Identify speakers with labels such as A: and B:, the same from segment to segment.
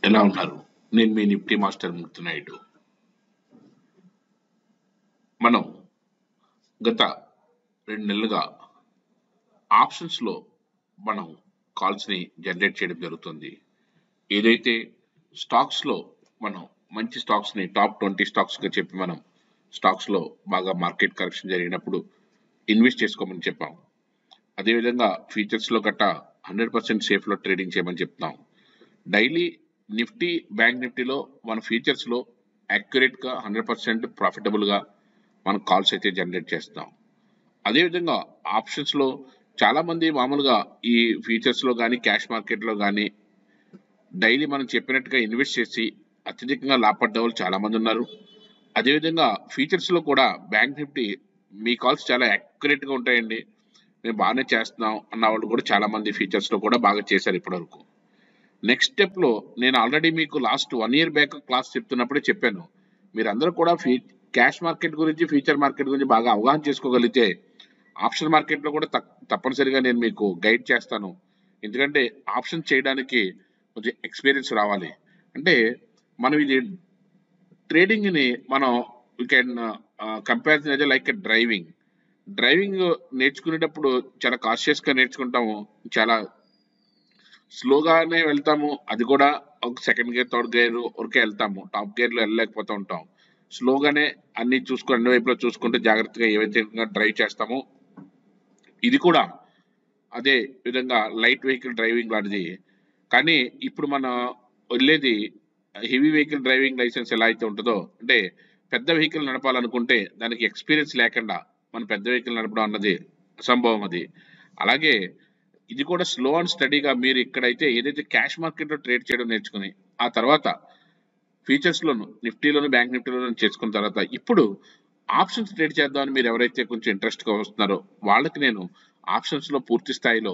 A: ఎలా ఉన్నారు నేను మీ నిఫ్టీ మాస్టర్ ముక్తినాయుడు మనం గత రెండు నెలలుగా ఆప్షన్స్లో మనం కాల్స్ని జనరేట్ చేయడం జరుగుతుంది ఏదైతే స్టాక్స్లో మనం మంచి స్టాక్స్ని టాప్ ట్వంటీ స్టాక్స్గా చెప్పి మనం స్టాక్స్లో బాగా మార్కెట్ కరెక్షన్ జరిగినప్పుడు ఇన్వెస్ట్ చేసుకోమని చెప్పాం అదేవిధంగా ఫీచర్స్లో గట్ట హండ్రెడ్ పర్సెంట్ సేఫ్లో ట్రేడింగ్ చేయమని చెప్తున్నాం డైలీ నిఫ్టీ బ్యాంక్ నిఫ్టీలో మన ఫీచర్స్లో యాక్యురేట్గా హండ్రెడ్ పర్సెంట్ ప్రాఫిటబుల్గా మనం కాల్స్ అయితే జనరేట్ చేస్తాం అదేవిధంగా ఆప్షన్స్లో చాలామంది మామూలుగా ఈ ఫీచర్స్లో కానీ క్యాష్ మార్కెట్లో కానీ డైలీ మనం చెప్పినట్టుగా ఇన్వెస్ట్ చేసి అత్యధికంగా లాభపడ్డ వాళ్ళు చాలామంది ఉన్నారు అదేవిధంగా ఫీచర్స్లో కూడా బ్యాంక్ నిఫ్టీ మీ కాల్స్ చాలా యాక్యురేట్గా ఉంటాయండి మేము బాగానే చేస్తున్నాం అన్న వాళ్ళు కూడా చాలామంది ఫీచర్స్లో కూడా బాగా చేశారు ఇప్పటివరకు నెక్స్ట్ స్టెప్లో నేను ఆల్రెడీ మీకు last one year back class చెప్తున్నప్పుడే చెప్పాను మీరందరూ కూడా ఫీ క్యాష్ మార్కెట్ గురించి ఫ్యూచర్ మార్కెట్ గురించి బాగా అవగాహన చేసుకోగలిగితే ఆప్షన్ మార్కెట్లో కూడా తప్- తప్పనిసరిగా నేను మీకు గైడ్ చేస్తాను ఎందుకంటే ఆప్షన్ చేయడానికి కొంచెం ఎక్స్పీరియన్స్ రావాలి అంటే మనం ఇది ట్రేడింగ్ని మనం వీ కెన్ కంపారిజన్ అయితే లైక్ డ్రైవింగ్ డ్రైవింగ్ నేర్చుకునేటప్పుడు చాలా కాన్షియస్గా నేర్చుకుంటాము చాలా స్లోగానే వెళ్తాము అది కూడా ఒక సెకండ్ గేర్ థర్డ్ గేర్ వరకే వెళ్తాము టాప్ గేర్లో వెళ్ళలేకపోతూ ఉంటాం స్లోగానే అన్ని చూసుకుని అన్ని వైపులో చూసుకుంటూ జాగ్రత్తగా ఏ విధంగా డ్రైవ్ చేస్తామో ఇది కూడా అదే విధంగా లైట్ వెహికల్ డ్రైవింగ్ లాంటిది కానీ ఇప్పుడు మన వెళ్ళేది హెవీ వెహికల్ డ్రైవింగ్ లైసెన్స్ ఎలా అయితే ఉంటుందో అంటే పెద్ద వెహికల్ నడపాలనుకుంటే దానికి ఎక్స్పీరియన్స్ లేకుండా మన పెద్ద వెహికల్ నడపడం అన్నది అసంభవం అది అలాగే ఇది కూడా స్లో అండ్ స్టడీగా మీరు ఇక్కడైతే ఏదైతే క్యాష్ మార్కెట్లో ట్రేడ్ చేయడం నేర్చుకుని ఆ తర్వాత ఫీచర్స్లోను నిఫ్టీలోను బ్యాంక్ నిఫ్టీలోను చేసుకున్న తర్వాత ఇప్పుడు ఆప్షన్స్ ట్రేడ్ చేద్దామని మీరు ఎవరైతే కొంచెం ఇంట్రెస్ట్గా వస్తున్నారో వాళ్ళకి నేను ఆప్షన్స్లో పూర్తి స్థాయిలో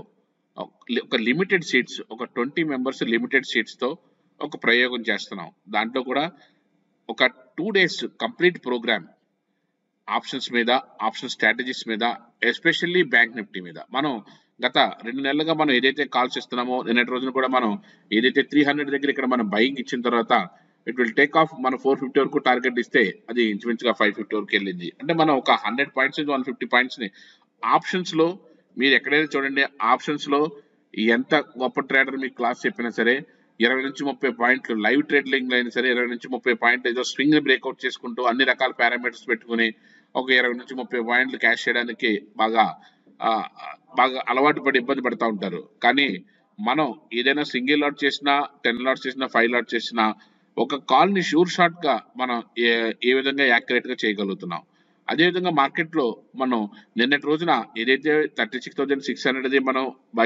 A: ఒక లిమిటెడ్ సీట్స్ ఒక ట్వంటీ మెంబర్స్ లిమిటెడ్ సీట్స్తో ఒక ప్రయోగం చేస్తున్నాం దాంట్లో కూడా ఒక two days complete program options మీద ఆప్షన్ స్ట్రాటజీస్ మీద ఎస్పెషల్లీ బ్యాంక్ నిఫ్టీ మీద మనం గత రెండు నెలలుగా మనం ఏదైతే కాల్స్ ఇస్తున్నామో నిన్నటి రోజున కూడా మనం ఏదైతే త్రీ హండ్రెడ్ దగ్గర ఇక్కడ మనం బయింగ్ ఇచ్చిన తర్వాత ఇట్ విల్ టేక్ ఆఫ్ మన ఫోర్ ఫిఫ్టీ వరకు టార్గెట్ ఇస్తే అది ఇంచుమించుగా ఫైవ్ ఫిఫ్టీ వరకు వెళ్ళింది అంటే మనం ఒక హండ్రెడ్ పాయింట్స్ నుంచి వన్ ఫిఫ్టీ పాయింట్స్ని ఆప్షన్స్లో మీరు ఎక్కడైనా చూడండి ఆప్షన్స్లో ఎంత గొప్ప ట్రేడర్ మీకు క్లాస్ చెప్పినా సరే ఇరవై నుంచి ముప్పై పాయింట్లు లైవ్ ట్రేడింగ్ అయినా సరే ఇరవై నుంచి ముప్పై పాయింట్లు ఏదో స్వింగ్ బ్రేక్అవుట్ చేసుకుంటూ అన్ని రకాల పారామీటర్స్ పెట్టుకుని ఒక ఇరవై నుంచి ముప్పై పాయింట్లు క్యాష్ చేయడానికి బాగా ఆ, బాగా అలవాటు పడి ఇబ్బంది పడతా ఉంటారు కానీ మనం ఏదైనా సింగిల్ లాట్ చేసినా టెన్ లాట్ చేసినా ఫైవ్ లాట్ చేసినా ఒక కాల్ని షూర్ షాట్ గా మనం ఏ ఏ విధంగా యాక్యురేట్ గా చేయగలుగుతున్నాం అదేవిధంగా మార్కెట్లో మనం నిన్నటి రోజున ఏదైతే thirty six thousand six hundred మనం బై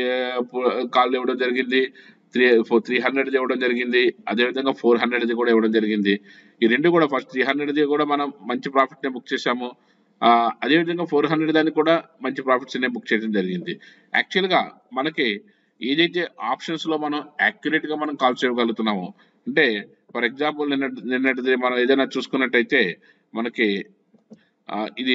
A: కాల్ ఇవ్వడం జరిగింది త్రీ ఫోర్ త్రీ హండ్రెడ్ ఇవ్వడం జరిగింది అదేవిధంగా ఫోర్ హండ్రెడ్ కూడా ఇవ్వడం జరిగింది ఈ రెండు కూడా ఫస్ట్ త్రీ హండ్రెడ్ కూడా మనం మంచి ప్రాఫిట్ నే బుక్ చేసాము ఆ, అదేవిధంగా ఫోర్ హండ్రెడ్ దాన్ని కూడా మంచి ప్రాఫిట్స్ నే బుక్ చేయడం జరిగింది యాక్చువల్ గా మనకి ఏదైతే ఆప్షన్స్ లో మనం యాక్యురేట్ గా మనం కాల్ చేయగలుగుతున్నామో అంటే ఫర్ ఎగ్జాంపుల్ నిన్న నిన్నటిది మనం ఏదైనా చూసుకున్నట్టయితే మనకి ఆ, ఇది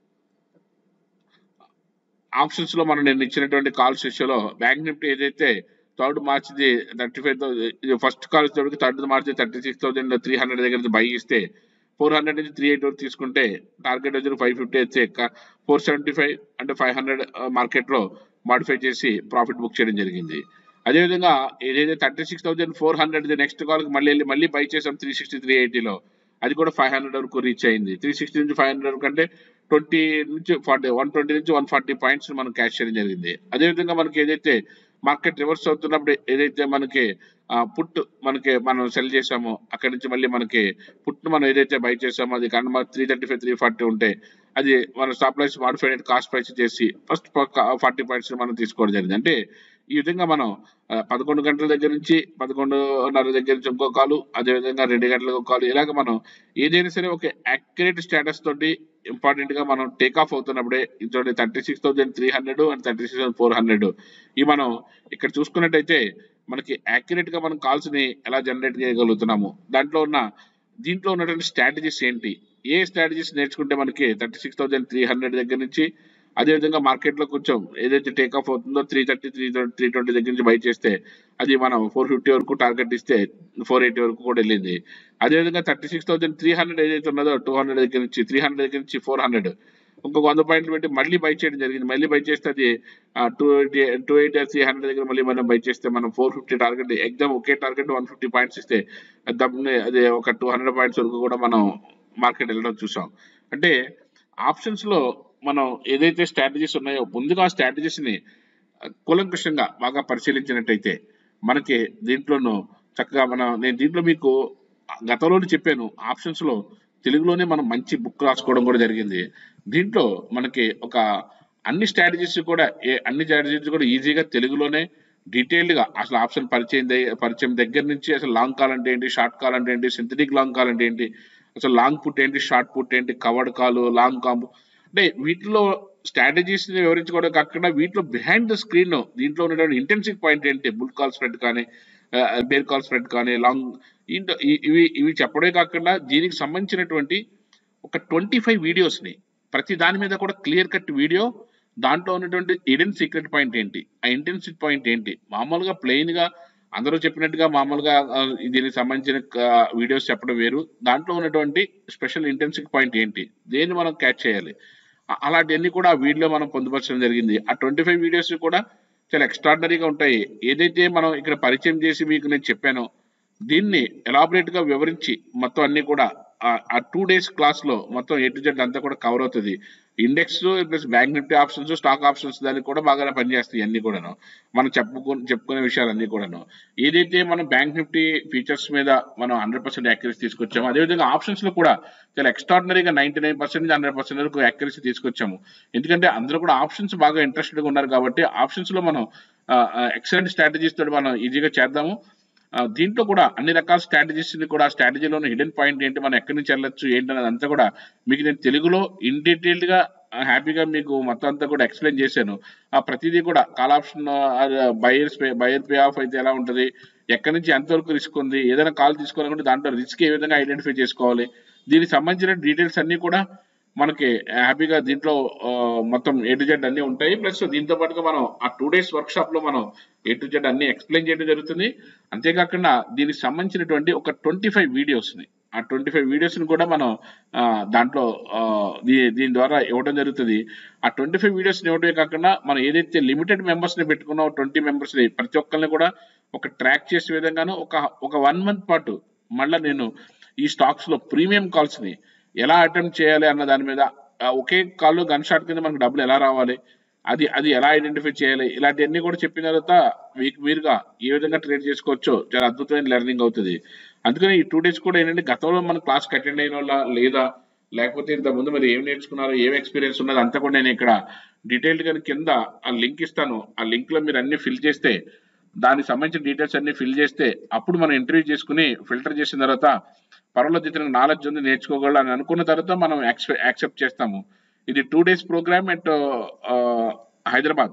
A: ఆప్షన్స్ లో మనం నేను ఇచ్చినటువంటి కాల్స్ విషయంలో బ్యాంక్ నిఫ్టీ ఏదైతే థర్డ్ మార్చ్ది థర్టీ ఫైవ్ ఫస్ట్ కాల్ తోడికి third March thirty six thousand three hundred దగ్గర బై ఇస్తే ఫోర్ హండ్రెడ్ నుంచి త్రీ ఎయిట్ వరకు తీసుకుంటే టార్గెట్ వచ్చి ఫైవ్ ఫిఫ్టీ వచ్చే ఫోర్ సెవెంటీ ఫైవ్ అంటే ఫైవ్ హండ్రెడ్ మార్కెట్లో మాడిఫై చేసి ప్రాఫిట్ బుక్ చేయడం జరిగింది అదేవిధంగా ఏదైతే thirty six thousand four hundred next కాల్కి మళ్ళీ వెళ్ళి మళ్ళీ బై చేసాం త్రీ సిక్స్టీ త్రీ ఎయిటీలో అది కూడా ఫైవ్ హండ్రెడ్ వరకు రీచ్ అయింది త్రీ సిక్స్టీ నుంచి ఫైవ్ హండ్రెడ్ వరకు అంటే ట్వంటీ నుంచి ఫార్టీ వన్ ట్వంటీ నుంచి వన్ ఫార్టీ పాయింట్స్ మనం క్యాష్ చేయడం జరిగింది అదేవిధంగా మనకి ఏదైతే మార్కెట్ రివర్స్ అవుతున్నప్పుడు ఏదైతే మనకి పుట్ మనకి మనం సెల్ చేసామో అక్కడి నుంచి మళ్ళీ మనకి పుట్ మనం ఏదైతే బై చేసామో అది కానీ మనకి three thirty five three forty ఉంటే అది మన stop price modified cost price చేసి ఫస్ట్ ఫార్టీ పాయింట్స్ మనం తీసుకోవడం జరిగింది అంటే ఈ విధంగా మనం ఆ, పదకొండు గంటల దగ్గర నుంచి పదకొండున్నర దగ్గర నుంచి ఇంకో కాలు అదేవిధంగా రెండు గంటలకు ఒక కాలు ఇలాగ మనం ఏదైనా సరే ఒక యాక్యురేట్ స్టేటస్ తోటి ఇంపార్టెంట్ గా మనం టేక్ ఆఫ్ అవుతున్నప్పుడే చూడండి thirty six thousand three hundred and thirty six thousand four hundred ఈ మనం ఇక్కడ చూసుకున్నట్టయితే మనకి యాక్యురేట్ గా మనం కాల్స్ ని ఎలా జనరేట్ చేయగలుగుతున్నాము దాంట్లో ఉన్న దీంట్లో ఉన్నటువంటి స్ట్రాటజీస్ ఏంటి ఏ స్ట్రాటజీస్ నేర్చుకుంటే మనకి thirty six thousand three hundred దగ్గర నుంచి అదేవిధంగా మార్కెట్లో కొంచెం ఏదైతే టేక్ ఆఫ్ అవుతుందో three thirty three three twenty దగ్గర నుంచి బై చేస్తే అది మనం ఫోర్ ఫిఫ్టీ వరకు టార్గెట్ ఇస్తే ఫోర్ ఎయిటీ వరకు కూడా వెళ్ళింది అదేవిధంగా thirty six thousand three hundred ఏదైతే ఉన్నదో టూ హండ్రెడ్ దగ్గర నుంచి త్రీ హండ్రెడ్ దగ్గర నుంచి ఫోర్ హండ్రెడ్ ఇంకొక వంద పాయింట్లు పెట్టి మళ్ళీ బై చేయడం జరిగింది మళ్ళీ బై చేస్తే అది two eighty two eighty three hundred దగ్గర మళ్ళీ మనం బై చేస్తే మనం ఫోర్ ఫిఫ్టీ టార్గెట్ ఎగ్జామ్ ఒకే టార్గెట్ వన్ ఫిఫ్టీ పాయింట్స్ ఇస్తే దమ్ముని అది ఒక టూ హండ్రెడ్ పాయింట్స్ వరకు కూడా మనం మార్కెట్ వెళ్ళడం చూసాం అంటే ఆప్షన్స్ లో మనం ఏదైతే స్ట్రాటజీస్ ఉన్నాయో ముందుగా ఆ స్ట్రాటజీస్ ని కూలంకషంగా బాగా పరిశీలించినట్టయితే మనకి దీంట్లోనూ చక్కగా మనం నేను దీంట్లో మీకు గతంలోనే చెప్పాను ఆప్షన్స్ లో తెలుగులోనే మనం మంచి బుక్ రాసుకోవడం కూడా జరిగింది దీంట్లో మనకి ఒక అన్ని స్ట్రాటజీస్ కూడా ఏ అన్ని స్ట్రాటజీస్ కూడా ఈజీగా తెలుగులోనే డీటెయిల్డ్ గా అసలు ఆప్షన్ పరిచయం ద- పరిచయం దగ్గర నుంచి అసలు లాంగ్ కాల్ అంటే ఏంటి షార్ట్ కాల్ అంటే ఏంటి సింథటిక్ లాంగ్ కాల్ అంటే ఏంటి అసలు లాంగ్ పుట్ ఏంటి షార్ట్ పుట్ ఏంటి కవర్డ్ కాల్ లాంగ్ కాంబో అంటే వీటిలో స్ట్రాటజీస్ ని వివరించుకోవడం కాకుండా వీటిలో బిహైండ్ ద స్క్రీన్ దీంట్లో ఉన్నటువంటి ఇంటెన్సివ్ పాయింట్ ఏంటి బుల్ కాల్ స్ప్రెడ్ కానీ బేర్ కాల్ స్ప్రెడ్ కానీ లాంగ్ ఇవి ఇవి చెప్పడమే కాకుండా దీనికి సంబంధించినటువంటి ఒక ట్వంటీ ఫైవ్ వీడియోస్ ని ప్రతి దాని మీద కూడా క్లియర్ కట్ వీడియో దాంట్లో ఉన్నటువంటి ఇడెన్ సీక్రెట్ పాయింట్ ఏంటి ఆ ఇంటెన్సివ్ పాయింట్ ఏంటి మామూలుగా ప్లెయిన్ గా అందరూ చెప్పినట్టుగా మామూలుగా ఆ, దీనికి సంబంధించిన వీడియోస్ చెప్పడం వేరు దాంట్లో ఉన్నటువంటి స్పెషల్ ఇంటెన్సివ్ పాయింట్ ఏంటి దేన్ని మనం క్యాచ్ చేయాలి అ- అలాంటివన్నీ కూడా ఆ వీడియోలో మనం పొందుపరచడం జరిగింది ఆ ట్వంటీ ఫైవ్ వీడియోస్ కూడా చాలా ఎక్స్ట్రాడినరీగా ఉంటాయి ఏదైతే మనం ఇక్కడ పరిచయం చేసి మీకు నేను చెప్పానో దీన్ని ఎలాబరేట్ గా వివరించి మొత్తం అన్ని కూడా ఆ- ఆ టూ డేస్ క్లాస్ లో మొత్తం ఏ టు జెడ్ అంతా కూడా కవర్ అవుతుంది index plus bank Nifty options stock options దానికి కూడా బాగానే పనిచేస్తాయి అన్ని కూడాను మనం చెప్పుకో చెప్పుకునే విషయాలన్నీ కూడాను ఏదైతే మనం బ్యాంక్ నిఫ్టీ ఫీచర్స్ మీద మనం హండ్రెడ్ పర్సెంట్ యాక్యురసీ తీసుకొచ్చాము అదేవిధంగా ఆప్షన్స్ లో కూడా చాలా ఎక్స్ట్రాడినరీగా ninety nine percent hundred percent వరకు యాక్యురసీ తీసుకొచ్చాము ఎందుకంటే అందరూ కూడా ఆప్షన్స్ బాగా ఇంట్రెస్టెడ్ గా ఉన్నారు కాబట్టి ఆప్షన్స్ లో మనం ఎక్సలెంట్ స్ట్రాటజీస్ తోటి మనం ఈజీగా చేద్దాము ఆ, దీంట్లో కూడా అన్ని రకాల స్ట్రాటజీస్ ని కూడా స్ట్రాటజీలోని హిడెన్ పాయింట్ ఏంటి మనం ఎక్కడి నుంచి వెళ్ళొచ్చు ఏంటి అనేది అంతా కూడా మీకు నేను తెలుగులో ఇన్ డీటెయిల్డ్ గా ఆ, హ్యాపీగా మీకు మొత్తం అంతా కూడా ఎక్స్ప్లెయిన్ చేశాను ఆ ప్రతిదీ కూడా call option buyers buyer pay off అయితే ఎలా ఉంటది ఎక్కడి నుంచి ఎంతవరకు రిస్క్ ఉంది ఏదైనా కాల్ తీసుకోవాలనుకుంటే దాంట్లో రిస్క్ ఏ విధంగా ఐడెంటిఫై చేసుకోవాలి దీనికి సంబంధించిన డీటెయిల్స్ అన్ని కూడా మనకి హ్యాపీగా దీంట్లో ఆ, మొత్తం ఏ టు జెడ్ అన్ని ఉంటాయి ప్లస్ దీంతో పాటుగా మనం ఆ టూ డేస్ వర్క్ షాప్ లో మనం ఏ టు జెడ్ అన్ని ఎక్స్ప్లెయిన్ చేయడం జరుగుతుంది అంతేకాకుండా దీనికి సంబంధించినటువంటి ఒక ట్వంటీ ఫైవ్ వీడియోస్ ని ఆ ట్వంటీ ఫైవ్ వీడియోస్ ని కూడా మనం ఆ, దాంట్లో ఆ, దీ- దీని ద్వారా ఇవ్వడం జరుగుతుంది ఆ ట్వంటీ ఫైవ్ వీడియోస్ ఇవ్వడమే కాకుండా మనం ఏదైతే లిమిటెడ్ మెంబర్స్ ని పెట్టుకున్నాం ట్వంటీ మెంబర్స్ ని ప్రతి ఒక్కరిని కూడా ఒక ట్రాక్ చేసే విధంగాను ఒక ఒక వన్ మంత్ పాటు మళ్ళీ నేను ఈ స్టాక్స్ లో ప్రీమియం కాల్స్ ని ఎలా అటెంప్ట్ చేయాలి అన్న దాని మీద ఆ, ఒకే కాల్లో గన్ షాట్ కింద మనకు డబ్బులు ఎలా రావాలి అది అది ఎలా ఐడెంటిఫై చేయాలి ఇలాంటివన్నీ కూడా చెప్పిన తర్వాత మీకు మీరుగా ఏ విధంగా ట్రేడ్ చేసుకోవచ్చో చాలా అద్భుతమైన లెర్నింగ్ అవుతుంది అందుకని ఈ టూ డేస్ కూడా ఏంటంటే గతంలో మన క్లాస్ అటెండ్ అయిన వాళ్ళ లేదా లేకపోతే ఇంత ముందు మరి ఏం నేర్చుకున్నారో ఏం ఎక్స్పీరియన్స్ ఉన్నది అంతా కూడా నేను ఇక్కడ డీటెయిల్డ్ గా కింద ఆ లింక్ ఇస్తాను ఆ లింక్ లో మీరు అన్ని ఫిల్ చేస్తే దానికి సంబంధించిన డీటెయిల్స్ అన్ని ఫిల్ చేస్తే అప్పుడు మనం ఇంటర్వ్యూ చేసుకుని ఫిల్టర్ చేసిన తర్వాత పర్వాలేదు ఇతనికి నాలెడ్జ్ ఉంది నేర్చుకోగలడు అని అనుకున్న తర్వాత మనం యాక్సెప్ట్ చేస్తాము ఇది two days program at Hyderabad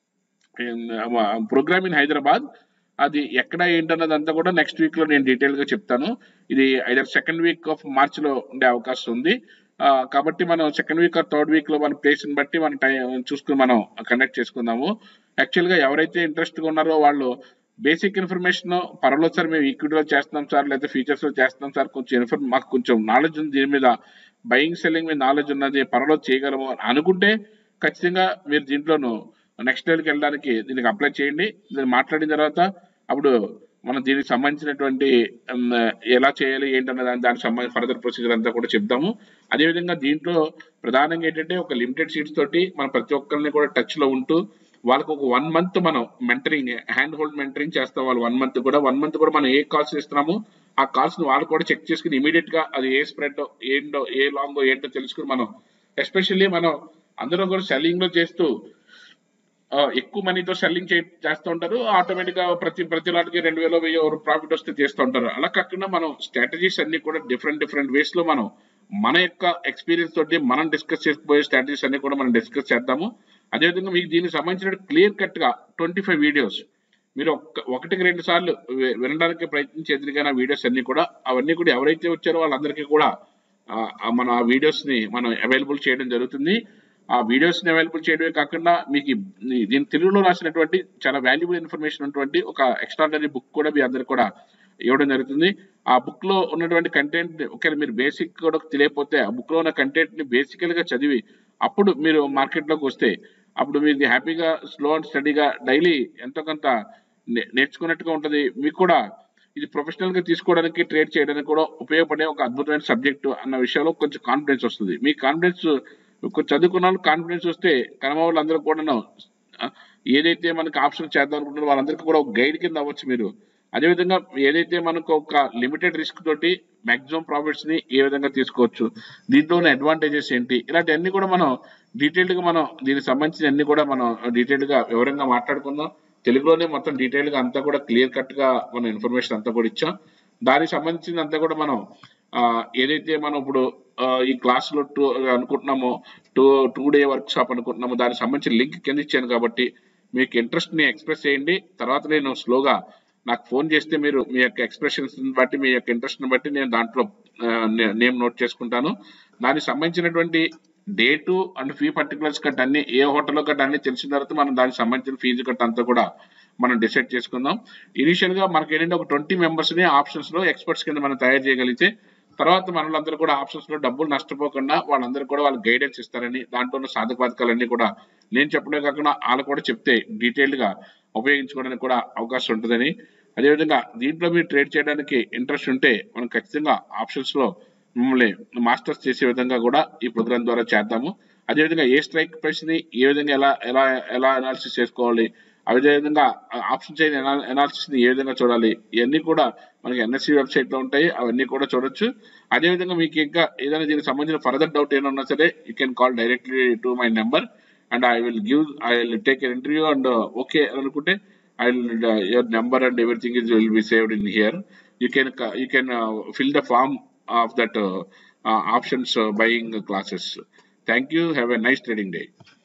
A: program in Hyderabad అది ఎక్కడ ఏంటన్నది అంతా కూడా నెక్స్ట్ వీక్ లో నేను డీటెయిల్ గా చెప్తాను ఇది either second week of March లో ఉండే అవకాశం ఉంది ఆ, కాబట్టి మనం second week or third week లో మన ప్లేస్ ని బట్టి మన టైం చూసుకుని మనం కండక్ట్ చేసుకుందాము యాక్చువల్ గా ఎవరైతే ఇంట్రెస్ట్ గా ఉన్నారో వాళ్ళు బేసిక్ ఇన్ఫర్మేషన్ పర్వాలేదు సార్ మేము ఈక్విటీలో చేస్తున్నాం సార్ లేదా ఫీచర్స్ లో చేస్తున్నాం సార్ కొంచెం ఇన్ఫర్ మాకు కొంచెం నాలెడ్జ్ ఉంది దీని మీద బయింగ్ సెల్లింగ్ మీద నాలెడ్జ్ ఉన్నది పర్వాలేదు చేయగలము అని అనుకుంటే ఖచ్చితంగా మీరు దీంట్లోనూ నెక్స్ట్ లెవెల్కి వెళ్ళడానికి దీనికి అప్లై చేయండి దీన్ని మాట్లాడిన తర్వాత అప్పుడు మనం దీనికి సంబంధించినటువంటి ఉమ్, ఎలా చేయాలి ఏంటన్న దాని దానికి సంబంధించి ఫర్దర్ ప్రొసీజర్ అంతా కూడా చెప్తాము అదేవిధంగా దీంట్లో ప్రధానంగా ఏంటంటే ఒక లిమిటెడ్ సీట్స్ తోటి మనం ప్రతి ఒక్కరిని కూడా టచ్ లో ఉంటూ వాళ్ళకి ఒక వన్ మంత్ మనం మెంటరింగ్ హ్యాండ్ హోల్డ్ మెంటరింగ్ చేస్తాం వాళ్ళు వన్ మంత్ కూడా వన్ మంత్ కూడా మనం ఏ కాల్స్ ఇస్తున్నాము ఆ కాల్స్ ని వాళ్ళు కూడా చెక్ చేసుకుని ఇమీడియట్ గా అది ఏ స్ప్రెడ్ ఏంటో ఏ లాంగ్ ఏంటో తెలుసుకుని మనం ఎస్పెషల్లీ మనం అందరం కూడా సెల్లింగ్ లో చేస్తూ ఆ, ఎక్కువ మనీతో సెల్లింగ్ చేస్తూ ఉంటారు ఆటోమేటిక్ గా ప్రతి ప్రతి లాట్కి రెండు వేల వెయ్యి ప్రాఫిట్ వస్తే చేస్తూ ఉంటారు అలా కాకుండా మనం స్ట్రాటజీస్ అన్ని కూడా డిఫరెంట్ డిఫరెంట్ వేస్ లో మనం మన యొక్క ఎక్స్పీరియన్స్ తోటి మనం డిస్కస్ చేసుకోబోయే స్ట్రాటజీస్ అన్ని కూడా మనం డిస్కస్ చేద్దాము అదేవిధంగా మీకు దీనికి సంబంధించిన క్లియర్ కట్ గా ట్వంటీ ఫైవ్ వీడియోస్ మీరు ఒక్క ఒకటికి రెండు సార్లు వి- వినడానికి ప్రయత్నించేది కానీ వీడియోస్ అన్ని కూడా అవన్నీ కూడా ఎవరైతే వచ్చారో వాళ్ళందరికీ కూడా ఆ, ఆ మన ఆ వీడియోస్ ని మనం అవైలబుల్ చేయడం జరుగుతుంది ఆ వీడియోస్ ని అవైలబుల్ చేయడమే కాకుండా మీకు ఈ- దీని తెలుగులో రాసినటువంటి చాలా వాల్యుబుల్ ఇన్ఫర్మేషన్ ఉన్నటువంటి ఒక ఎక్స్ట్రాడనరీ బుక్ కూడా మీ అందరికి కూడా ఇవ్వడం జరుగుతుంది ఆ బుక్ లో ఉన్నటువంటి కంటెంట్ ఒకవేళ మీరు బేసిక్ కూడా తెలియకపోతే ఆ బుక్ లో ఉన్న కంటెంట్ ని బేసికల్ గా చదివి అప్పుడు మీరు మార్కెట్ లోకి వస్తే అప్పుడు మీరు హ్యాపీగా స్లో అండ్ స్టడీగా డైలీ ఎంతో కొంత నే- నేర్చుకున్నట్టుగా ఉంటది మీకు కూడా ఇది ప్రొఫెషనల్ గా తీసుకోవడానికి ట్రేడ్ చేయడానికి కూడా ఉపయోగపడే ఒక అద్భుతమైన సబ్జెక్ట్ అన్న విషయంలో కొంచెం కాన్ఫిడెన్స్ వస్తుంది మీ కాన్ఫిడెన్స్ చదువుకున్న వాళ్ళు కాన్ఫిడెన్స్ వస్తే కనమ వాళ్ళందరూ కూడాను ఆ, ఏదైతే మనకి ఆప్షన్ చేద్దాం అనుకుంటున్నారో వాళ్ళందరికీ కూడా ఒక గైడ్ కింద అవ్వచ్చు మీరు అదేవిధంగా ఏదైతే మనకు ఒక లిమిటెడ్ రిస్క్ తోటి మాక్సిమం ప్రాఫిట్స్ ని ఏ విధంగా తీసుకోవచ్చు దీంట్లో ఉన్న అడ్వాంటేజెస్ ఏంటి ఇలాంటివన్నీ కూడా మనం డీటెయిల్డ్ గా మనం దీనికి సంబంధించిన అన్ని కూడా మనం డీటెయిల్డ్ గా వివరంగా మాట్లాడుకుందాం తెలుగులోనే మొత్తం డీటెయిల్ గా అంతా కూడా క్లియర్ కట్ గా మన ఇన్ఫర్మేషన్ అంతా కూడా ఇచ్చాం దానికి సంబంధించింది అంతా కూడా మనం ఆ, ఏదైతే మనం ఇప్పుడు ఆ, ఈ క్లాస్ లో టూ అనుకుంటున్నామో two two day workshop అనుకుంటున్నామో దానికి సంబంధించిన లింక్ కింద ఇచ్చాను కాబట్టి మీకు ఇంట్రెస్ట్ ని ఎక్స్ప్రెస్ చేయండి తర్వాత నేను స్లోగా నాకు ఫోన్ చేస్తే మీరు మీ యొక్క ఎక్స్ప్రెషన్స్ బట్టి మీ యొక్క ఇంట్రెస్ట్ ని బట్టి నేను దాంట్లో నేమ్ నోట్ చేసుకుంటాను దానికి సంబంధించినటువంటి date and fee particulars cut అన్ని ఏ హోటల్లో కట్ అన్ని తెలిసిన తర్వాత మనం దానికి సంబంధించిన ఫీజు కట్ అంతా కూడా మనం డిసైడ్ చేసుకుందాం ఇనిషియల్ గా మనకి ఏంటంటే ఒక ట్వంటీ మెంబర్స్ ని ఆప్షన్స్ లో ఎక్స్పర్ట్స్ కింద మనం తయారు చేయగలిగితే తర్వాత మనలందరూ కూడా ఆప్షన్స్ లో డబ్బులు నష్టపోకుండా వాళ్ళందరూ కూడా వాళ్ళకి గైడెన్స్ ఇస్తారని దాంట్లో ఉన్న సాధక బాధకాలన్నీ కూడా నేను చెప్పడమే కాకుండా వాళ్ళు కూడా చెప్తే డీటెయిల్డ్ గా ఉపయోగించుకోవడానికి కూడా అవకాశం ఉంటుందని అదేవిధంగా దీంట్లో మీరు ట్రేడ్ చేయడానికి ఇంట్రెస్ట్ ఉంటే మనం ఖచ్చితంగా ఆప్షన్స్ లో మిమ్మల్ని మాస్టర్స్ చేసే విధంగా కూడా ఈ ప్రోగ్రామ్ ద్వారా చేద్దాము అదేవిధంగా ఏ స్ట్రైక్ ప్రైస్ ని ఏ విధంగా ఎలా ఎలా ఎలా అనాలిసిస్ చేసుకోవాలి అదేవిధంగా ఆప్షన్ చైన్ అనాలిసిస్ ని ఏ విధంగా చూడాలి ఇవన్నీ కూడా మనకి ఎన్ఎస్సి వెబ్సైట్ లో ఉంటాయి అవన్నీ కూడా చూడొచ్చు అదేవిధంగా మీకు ఇంకా ఏదైనా దీనికి సంబంధించిన ఫర్దర్ డౌట్ ఏమన్నా సరే you can call directly to my number and I will give I will take an interview and okay అనుకుంటే I will your number and everything is will be saved in here you can you can fill the form of that options buying classes thank you have a nice trading day